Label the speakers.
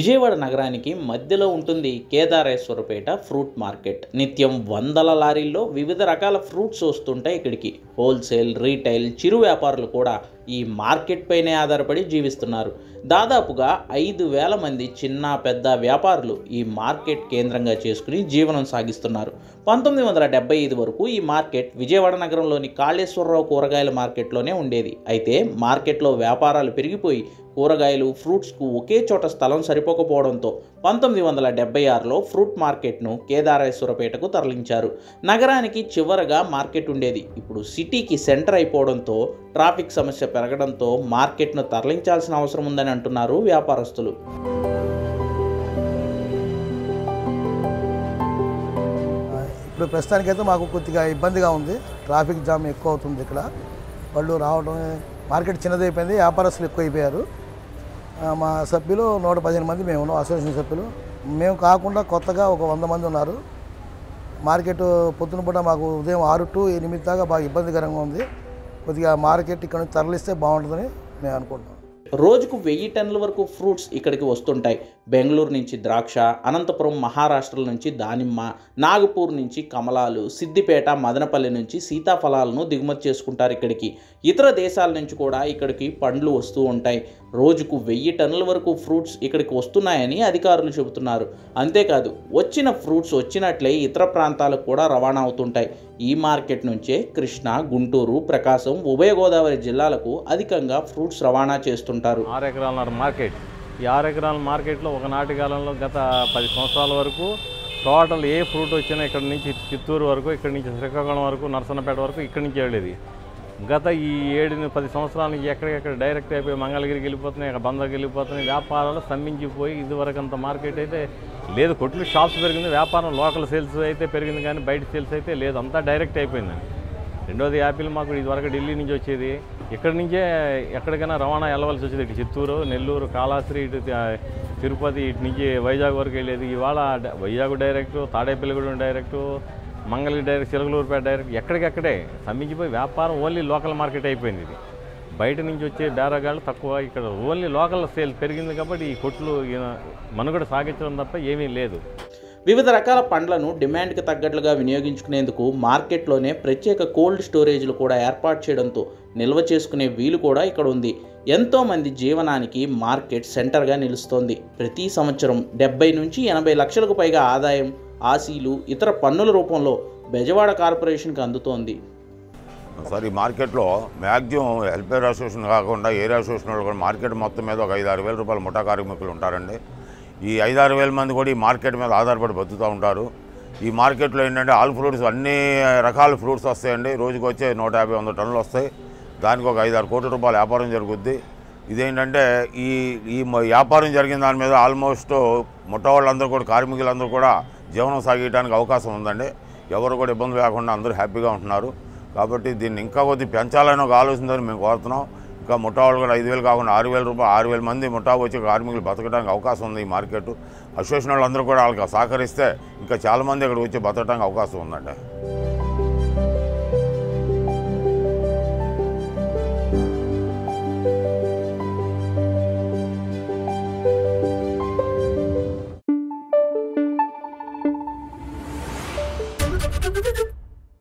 Speaker 1: విజయవాడ నగరానికి మధ్యలో ఉంటుంది కేదారేశ్వరపేట ఫ్రూట్ మార్కెట్ నిత్యం వందల లారీల్లో వివిధ రకాల ఫ్రూట్స్ వస్తుంటాయి ఇక్కడికి హోల్సేల్ రీటైల్ చిరు వ్యాపారులు కూడా ఈ మార్కెట్ పైనే ఆధారపడి జీవిస్తున్నారు దాదాపుగా ఐదు వేల మంది చిన్న పెద్ద వ్యాపారులు ఈ మార్కెట్ కేంద్రంగా చేసుకుని జీవనం సాగిస్తున్నారు పంతొమ్మిది వందల డెబ్బై ఐదు వరకు ఈ మార్కెట్ విజయవాడ నగరంలోని కాళేశ్వరరావు కూరగాయల మార్కెట్లోనే ఉండేది అయితే మార్కెట్లో వ్యాపారాలు పెరిగిపోయి కూరగాయలు ఫ్రూట్స్కు ఒకే చోట స్థలం సరిపోకపోవడంతో పంతొమ్మిది వందల డెబ్బై ఆరులో ఫ్రూట్ మార్కెట్ను కేదారేశ్వరపేటకు తరలించారు నగరానికి చివరగా మార్కెట్ ఉండేది ఇప్పుడు సిటీకి సెంటర్ అయిపోవడంతో ట్రాఫిక్ సమస్య పెరగడంతో మార్కెట్ను తరలించాల్సిన అవసరం ఉందని అంటున్నారు వ్యాపారస్తులు
Speaker 2: ఇప్పుడు ప్రస్తుతానికైతే మాకు కొద్దిగా ఇబ్బందిగా ఉంది ట్రాఫిక్ జామ్ ఎక్కువ అవుతుంది ఇక్కడ వాళ్ళు రావడం మార్కెట్ చిన్నదైపోయింది వ్యాపారస్తులు ఎక్కువ అయిపోయారు ఆ, మా సభ్యులు నూట పదిహేను మంది మేము ఉన్నాం అసోసియేషన్ సభ్యులు మేము కాకుండా కొత్తగా ఒక వంద మంది ఉన్నారు మార్కెట్ పొద్దున పూట మాకు ఉదయం ఆరు టు ఎనిమిది దాకా బాగా ఇబ్బందికరంగా ఉంది కొద్దిగా మార్కెట్ ఇక్కడ నుంచి తరలిస్తే బాగుంటుందని మేము అనుకుంటున్నాం
Speaker 1: రోజుకు వెయ్యి టన్నుల వరకు ఫ్రూట్స్ ఇక్కడికి వస్తుంటాయి బెంగళూరు నుంచి ద్రాక్ష అనంతపురం మహారాష్ట్ర నుంచి దానిమ్మ నాగపూర్ నుంచి కమలాలు సిద్దిపేట మదనపల్లి నుంచి సీతాఫలాలను దిగుమతి చేసుకుంటారు ఇక్కడికి ఇతర దేశాల నుంచి కూడా ఇక్కడికి పండ్లు వస్తూ ఉంటాయి రోజుకు వెయ్యి టన్నుల వరకు ఫ్రూట్స్ ఇక్కడికి వస్తున్నాయని అధికారులు చెబుతున్నారు అంతేకాదు వచ్చిన ఫ్రూట్స్ వచ్చినట్లే ఇతర ప్రాంతాలకు కూడా రవాణా అవుతుంటాయి ఈ మార్కెట్ నుంచే కృష్ణా గుంటూరు ప్రకాశం ఉభయ గోదావరి జిల్లాలకు అధికంగా ఫ్రూట్స్ రవాణా చేస్తుంటారు
Speaker 3: ఆరు ఎకరాల మార్కెట్ ఈ ఆరు ఎకరాల మార్కెట్లో ఒకనాటి కాలంలో గత పది సంవత్సరాల వరకు టోటల్ ఏ ఫ్రూట్ వచ్చినా ఇక్కడ నుంచి చిత్తూరు వరకు ఇక్కడ నుంచి శ్రీకాకుళం వరకు నరసన్నపేట వరకు ఇక్కడి నుంచి వెళ్ళేది గత ఈ ఏడు పది సంవత్సరాల నుంచి ఎక్కడికెక్కడ డైరెక్ట్ అయిపోయి మంగళగిరికి వెళ్ళిపోతున్నాయి ఇక్కడ బందర్కి వెళ్ళిపోతున్నాయి వ్యాపారాలు స్తంభించిపోయి ఇదివరకు అంత మార్కెట్ అయితే లేదు కొట్లు షాప్స్ పెరిగింది వ్యాపారం లోకల్ సేల్స్ అయితే పెరిగింది కానీ బయట సేల్స్ అయితే లేదు అంతా డైరెక్ట్ అయిపోయిందండి రెండోది యాపిల్ మాకు ఇదివరకు ఢిల్లీ నుంచి వచ్చేది ఇక్కడి నుంచే ఎక్కడికైనా రవాణా వెళ్ళవలసి వచ్చేది ఇటు చిత్తూరు నెల్లూరు కాళాశ్రీ ఇటు తి- తిరుపతి ఇటు నుంచి వైజాగ్ వరకు వెళ్ళేది ఇవాళ డ- Vizag direct Tadepalligudem direct Mangalagiri direct Chilakaluripet direct ఎక్కడికెక్కడే స్తంభించిపోయి వ్యాపారం ఓన్లీ లోకల్ మార్కెట్ అయిపోయింది ఇది బయట నుంచి వచ్చే బేరగాళ్ళు తక్కువ ఇక్కడ ఓన్లీ లోకల్ సేల్ పెరిగింది కాబట్టి ఈ కొట్లు ఈయన మనుగడ సాగించడం తప్ప ఏమీ లేదు
Speaker 1: వివిధ రకాల పండ్లను డిమాండ్కి తగ్గట్లుగా వినియోగించుకునేందుకు మార్కెట్లోనే ప్రత్యేక కోల్డ్ స్టోరేజ్లు కూడా ఏర్పాటు చేయడంతో నిల్వ చేసుకునే వీలు కూడా ఇక్కడ ఉంది ఎంతోమంది జీవనానికి మార్కెట్ సెంటర్గా నిలుస్తోంది ప్రతి సంవత్సరం డెబ్బై నుంచి ఎనభై లక్షలకు పైగా ఆదాయం ఆశీలు ఇతర పన్నుల రూపంలో బెజవాడ కార్పొరేషన్కి అందుతోంది
Speaker 4: సార్ ఈ మార్కెట్లో మ్యాక్సిమం వెల్ఫేర్ అసోసియేషన్ కాకుండా ఏరియా అసోసియేషన్ వాళ్ళు కూడా మార్కెట్ మొత్తం మీద ఒక ఐదు ఆరు వేల రూపాయల ముఠా కార్మికులు ఉంటారండి ఈ ఐదు ఆరు వేల మంది కూడా ఈ మార్కెట్ మీద ఆధారపడి బతుకుతూ ఉంటారు ఈ మార్కెట్లో ఏంటంటే ఆల్ ఫ్రూట్స్ అన్ని రకాల ఫ్రూట్స్ వస్తాయండి రోజుకి వచ్చే నూట యాభై వంద టన్నులు వస్తాయి దానికి ఒక ఐదు ఆరు కోట్ల రూపాయల వ్యాపారం జరుగుద్ది ఇదేంటంటే ఈ ఈ మ- వ్యాపారం జరిగిన దాని మీద ఆల్మోస్ట్ ముఠా వాళ్ళందరూ కూడా కార్మికులందరూ కూడా జీవనం సాగించడానికి అవకాశం ఉందండి ఎవరు కూడా ఇబ్బంది లేకుండా అందరూ హ్యాపీగా ఉంటున్నారు కాబట్టి దీన్ని ఇంకా కొద్ది పెంచాలని ఒక ఆలోచనతో మేము కోరుతున్నాం ఇంకా ముఠా వాళ్ళు కూడా ఐదు వేలు కాకుండా ఆరు వేల రూపాయలు ఆరు వేల మంది ముఠా వచ్చి కార్మికులు బతకడానికి అవకాశం ఉంది ఈ మార్కెట్ అసోసియేషన్ వాళ్ళందరూ కూడా వాళ్ళకి సహకరిస్తే ఇంకా చాలామంది ఇక్కడ వచ్చి బతకడానికి అవకాశం ఉందండి
Speaker 5: Thank you.